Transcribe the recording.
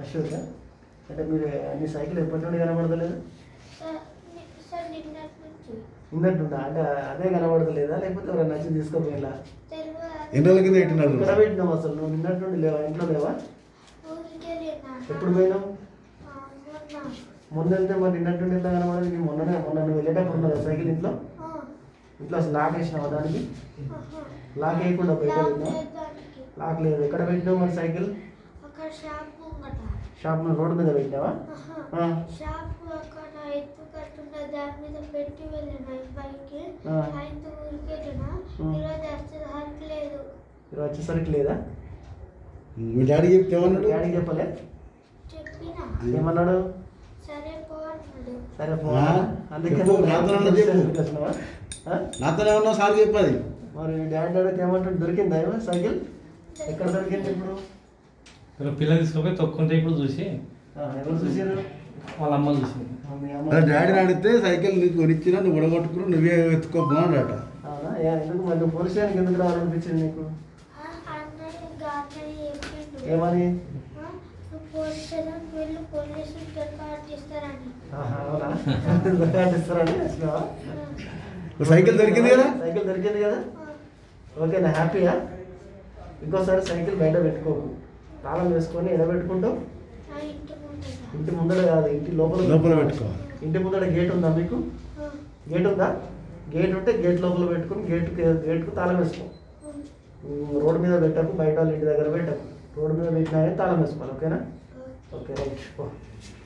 ఉందా అంటే మీరు అన్ని సైకిల్ ఎప్పటి నుండి కనబడతలేదు సార్ ని- సార్ నిన్నటి నుంచి ఉన్నట్టుందా అంటే అదే కనబడతలేదా లేకపోతే ఎవరైనా నచ్చి తీసుకోపోయినా తెలియదు ఎన్ని రోజుల కింద పెట్టినాడు ఎక్కడ పెట్టినావు అసలు నువ్వు నిన్నటి నుండి లేవా ఇంట్లో లేవా ఊరికే లేనా ఎప్పుడు పోయినావు ఆ, మొన్న మొన్న వెళ్తే మరి నిన్నటి నుండి ఎంత కనబడదు నీకు మొన్ననే మొన్న నువ్వు వెళ్ళేటప్పుడు ఉన్నదా సైకిల్ ఇంట్లో ఆ, ఇంట్లో అసలు లాక్ వేసినావా దానికి ఆహా. లాక్ వేయకుండా బయట లాక్ వెళ్ళినావు లేదు దానికి. లాక్ లేదు ఎక్కడ పెట్టినావు మరి సైకిల్ అక్కడ షాప్ ముంగట షాప్ మీద రోడ్డు మీద పెట్టినావా ఆహా. ఆ. షాప్ అక్కడ ఎత్తు కట్టున్న దాని మీద పెట్టి వెళ్ళిన పైకి ఆ. ఆయన ఊరికి వెళ్ళిన ఉమ్. ఈరోజు అసలు హక్ లేదు మీరు వచ్చేసరికి లేదా మీ డాడీ చెప్తే ఏమన్నాడు డాడీకి చెప్పలే చెప్పిన ఏమన్నాడు సరే పో అన్నాడు సరే పో ఆ? అందుకే చెప్పు, నువ్వు నాతో అన్నా చెప్పు. ఎందుకు వచ్చినావా? ఆ? నాతోనే ఉన్నా సార్ చెప్పది మరి డాడీ అడిగితే ఏమంటాడు దొరికిందా ఏమో సైకిల్ ఎక్కడ దొరికింది ఇప్పుడు ఇక్కడ పిల్లలు తీసుకుపోయి తొక్కుంటే ఇప్పుడు చూసి ఆ, ఎవరు చూసారు వాళ్ళ అమ్మ చూసింది మీ అదే అమ్మ డాడీని అడిగితే సైకిల్ నీకు కొనిచ్చినా నువ్వు ఉడగొట్టుకుని నువ్వే ఎత్తుకోపోనాడట అవునా ఏ, ఎందుకు మరి నువ్వు పోలీస్ స్టేషన్కి ఎందుకు రావాలనిపించింది నీకు ఆ, అన్నయ్య ఇంకా అన్నయ్య చెప్పిండు ఏమని ఆ, నువ్వు పోలీస్ స్టేషన్కి వెళ్ళి పోలీసులు రికార్డ్ చేస్తారని ఆహా, అవునా రికార్డ్ ఇస్తారని వచ్చినావా? సైకిల్ దొరికింది కదా సైకిల్ దొరికింది కదా ఆ, ఓకేనా హ్యాపీయా ఇంకోసారి సైకిల్ బయట పెట్టుకోకు తాళం వేసుకొని ఎడబెట్టుకుంటావు ఆ ఇంటి ముందర ఇంటి ముందర కాదు ఇంటి లోపల లోపల పెట్టుకో ఇంటి ముందర గేట్ ఉందా మీకు ఆ, గేట్ ఉందా గేట్ ఉంటే గేట్ లోపల పెట్టుకుని గేట్ గేట్కు తాళం వేసుకో ఉమ్, ఉమ్, రోడ్డు మీద పెట్టకు బయట వాళ్ళ ఇంటి దగ్గర పెట్టకు రోడ్డు మీద పెట్టినా కానీ తాళం వేసుకోవాలి ఓకేనా ఆ. Okay right